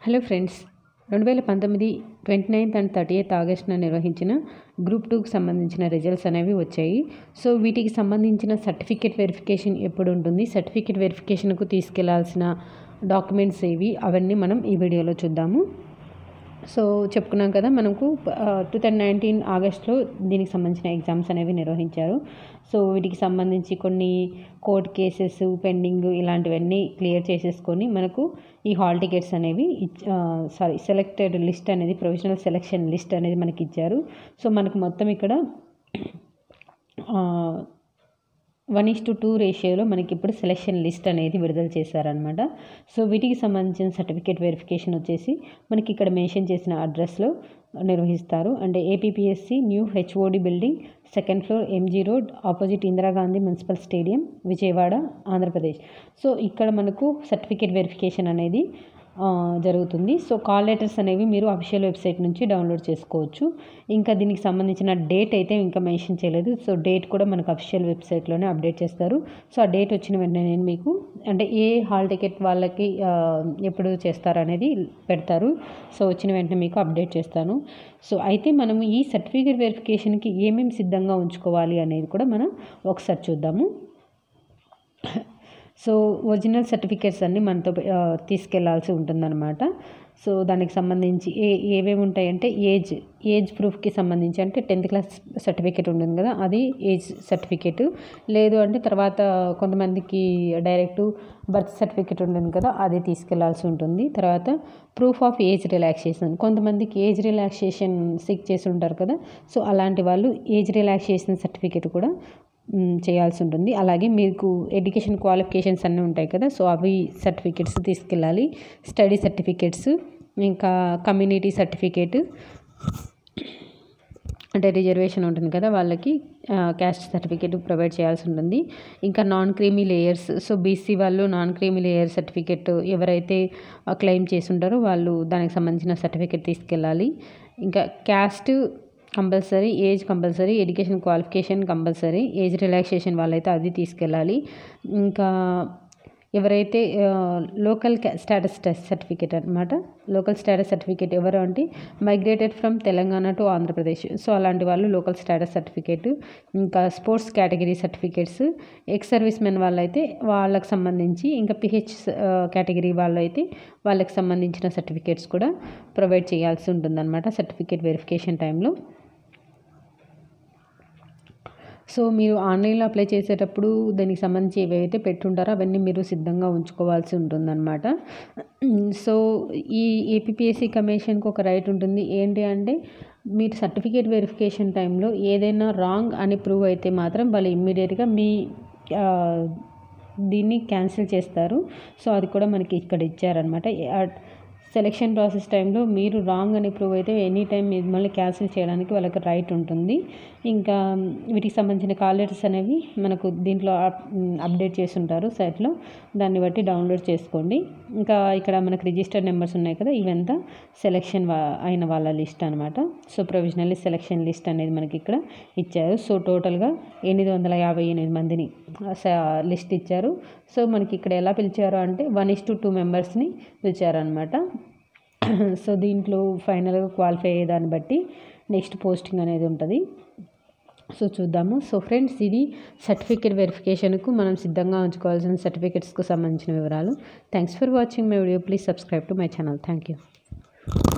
hello friends రెండు వేల పంతొమ్మిది twenty ninth and thirty eighth ఆగస్టున నిర్వహించిన గ్రూప్ టూకి సంబంధించిన రిజల్ట్స్ అనేవి వచ్చాయి సో వీటికి సంబంధించిన సర్టిఫికేట్ వెరిఫికేషన్ ఎప్పుడు ఉంటుంది సర్టిఫికేట్ వెరిఫికేషన్కు తీసుకెళ్లాల్సిన డాక్యుమెంట్స్ ఏవి అవన్నీ మనం ఈ వీడియోలో చూద్దాము సో చెప్పుకున్నాం కదా మనకు టూ థౌజండ్ నైన్టీన్ ఆగస్ట్లో దీనికి సంబంధించిన ఎగ్జామ్స్ అనేవి నిర్వహించారు సో వీటికి సంబంధించి కొన్ని కోర్ట్ కేసెస్ పెండింగ్ ఇలాంటివన్నీ క్లియర్ చేసేసుకొని మనకు ఈ హాల్ టికెట్స్ అనేవి సారీ సెలెక్టెడ్ లిస్ట్ అనేది ప్రొవిజనల్ సెలెక్షన్ లిస్ట్ అనేది మనకి ఇచ్చారు సో మనకు మొత్తం ఇక్కడ వన్ ఇస్ టు టూ రేషియోలో మనకి ఇప్పుడు సెలెక్షన్ లిస్ట్ అనేది విడుదల చేశారనమాట సో వీటికి సంబంధించిన సర్టిఫికేట్ వెరిఫికేషన్ వచ్చేసి మనకి ఇక్కడ మెన్షన్ చేసిన అడ్రస్లో నిర్వహిస్తారు అంటే APPSC new HOD building second floor MG road opposite Indira Gandhi municipal stadium Vijayawada Andhra Pradesh so ఇక్కడ మనకు సర్టిఫికేట్ వెరిఫికేషన్ అనేది జరుగుతుంది సో కాల్ లెటర్స్ అనేవి మీరు అఫీషియల్ వెబ్సైట్ నుంచి డౌన్లోడ్ చేసుకోవచ్చు ఇంకా దీనికి సంబంధించిన డేట్ అయితే ఇంకా మెన్షన్ చేయలేదు సో డేట్ కూడా మనకు అఫీషియల్ వెబ్సైట్లోనే అప్డేట్ చేస్తారు సో ఆ డేట్ వచ్చిన వెంటనే నేను మీకు అంటే ఏ హాల్ టికెట్ వాళ్ళకి ఎప్పుడు చేస్తారు అనేది పెడతారు సో వచ్చిన వెంటనే మీకు అప్డేట్ చేస్తాను సో అయితే మనం ఈ సర్టిఫికేట్ వెరిఫికేషన్కి ఏమేమి సిద్ధంగా ఉంచుకోవాలి అనేది కూడా మనం ఒకసారి చూద్దాము సో ఒరిజినల్ సర్టిఫికేట్స్ అన్నీ మనతో తీసుకెళ్లాల్సి ఉంటుందన్నమాట సో దానికి సంబంధించి ఏ ఏవేమి ఉంటాయంటే ఏజ్ ఏజ్ ప్రూఫ్కి సంబంధించి అంటే టెన్త్ క్లాస్ సర్టిఫికేట్ ఉంటుంది కదా అది ఏజ్ సర్టిఫికేట్ లేదు అంటే తర్వాత కొంతమందికి డైరెక్ట్ బర్త్ సర్టిఫికేట్ ఉంటుంది కదా అది తీసుకెళ్లాల్సి ఉంటుంది తర్వాత ప్రూఫ్ ఆఫ్ ఏజ్ రిలాక్సేషన్ కొంతమందికి ఏజ్ రిలాక్సేషన్ సిక్ చేసి ఉంటారు కదా సో అలాంటి వాళ్ళు ఏజ్ రిలాక్సేషన్ సర్టిఫికేట్ కూడా చేయాల్సి ఉంటుంది అలాగే మీకు ఎడ్యుకేషన్ క్వాలిఫికేషన్స్ అన్నీ ఉంటాయి కదా సో అవి సర్టిఫికేట్స్ తీసుకెళ్ళాలి స్టడీ సర్టిఫికేట్స్ ఇంకా కమ్యూనిటీ సర్టిఫికేట్ అంటే రిజర్వేషన్ ఉంటుంది కదా వాళ్ళకి క్యాస్ట్ సర్టిఫికేట్ ప్రొవైడ్ చేయాల్సి ఉంటుంది ఇంకా non creamy layers so BC వాళ్ళు నాన్ క్రీమీ లేయర్ సర్టిఫికేట్ ఎవరైతే క్లెయిమ్ చేసి ఉంటారో వాళ్ళు దానికి సంబంధించిన సర్టిఫికేట్ తీసుకెళ్ళాలి ఇంకా caste compulsory age compulsory education qualification compulsory age relaxation వాళ్ళైతే అది తీసుకెళ్ళాలి ఇంకా ఎవరైతే లోకల్ స్టేటస్ సర్టిఫికేట్ అనమాట లోకల్ స్టేటస్ సర్టిఫికేట్ ఎవరు అంటే migrated from Telangana to Andhra Pradesh so అలాంటి వాళ్ళు లోకల్ స్టేటస్ సర్టిఫికేట్ ఇంకా sports category certificates ex servicemen వాళ్ళైతే వాళ్ళకి సంబంధించి ఇంకా పిహెచ్ కేటగిరీ వాళ్ళు అయితే వాళ్ళకి సంబంధించిన సర్టిఫికేట్స్ కూడా ప్రొవైడ్ చేయాల్సి ఉంటుందన్నమాట సర్టిఫికేట్ వెరిఫికేషన్ టైంలో సో మీరు ఆన్లైన్లో అప్లై చేసేటప్పుడు దానికి సంబంధించి ఏవైతే పెట్టుంటారో అవన్నీ మీరు సిద్ధంగా ఉంచుకోవాల్సి ఉంటుందన్నమాట సో ఈ ఏపీఎస్సి కమిషన్కి ఒక రైట్ ఉంటుంది ఏంటి అంటే మీరు సర్టిఫికేట్ వెరిఫికేషన్ టైంలో ఏదైనా రాంగ్ అని ప్రూవ్ అయితే మాత్రం వాళ్ళు ఇమ్మీడియట్గా మీ దీన్ని క్యాన్సిల్ చేస్తారు సో అది కూడా మనకి ఇక్కడ ఇచ్చారనమాట సెలెక్షన్ ప్రాసెస్ టైంలో మీరు రాంగ్ అని ప్రూవ్ అయితే ఎనీ టైం మిమ్మల్ని క్యాన్సిల్ చేయడానికి వాళ్ళకి రైట్ ఉంటుంది ఇంకా వీటికి సంబంధించిన కాల్ లెటర్స్ అనేవి మనకు దీంట్లో అప్డేట్ చేసి ఉంటారు సైట్లో దాన్ని బట్టి డౌన్లోడ్ చేసుకోండి ఇంకా ఇక్కడ మనకు రిజిస్టర్ నెంబర్స్ ఉన్నాయి కదా ఇవంతా సెలెక్షన్ అయిన వాళ్ళ లిస్ట్ అనమాట సో ప్రొవిజనల్లీ సెలెక్షన్ లిస్ట్ అనేది మనకి ఇక్కడ ఇచ్చారు సో టోటల్గా ఎనిమిది వందల యాభై ఎనిమిది మందిని లిస్ట్ ఇచ్చారు సో మనకి ఇక్కడ ఎలా పిలిచారు అంటే వన్ ఇస్ టు టూ మెంబర్స్ని పిలిచారనమాట సో దీంట్లో ఫైనల్గా క్వాలిఫై అయ్యేదాన్ని బట్టి నెక్స్ట్ పోస్టింగ్ అనేది ఉంటుంది సో చూద్దాము సో ఫ్రెండ్స్ ఇది సర్టిఫికేట్ వెరిఫికేషన్కు మనం సిద్ధంగా ఉంచుకోవాల్సిన సర్టిఫికేట్స్కు సంబంధించిన వివరాలు thanks for watching my video please subscribe to my channel thank you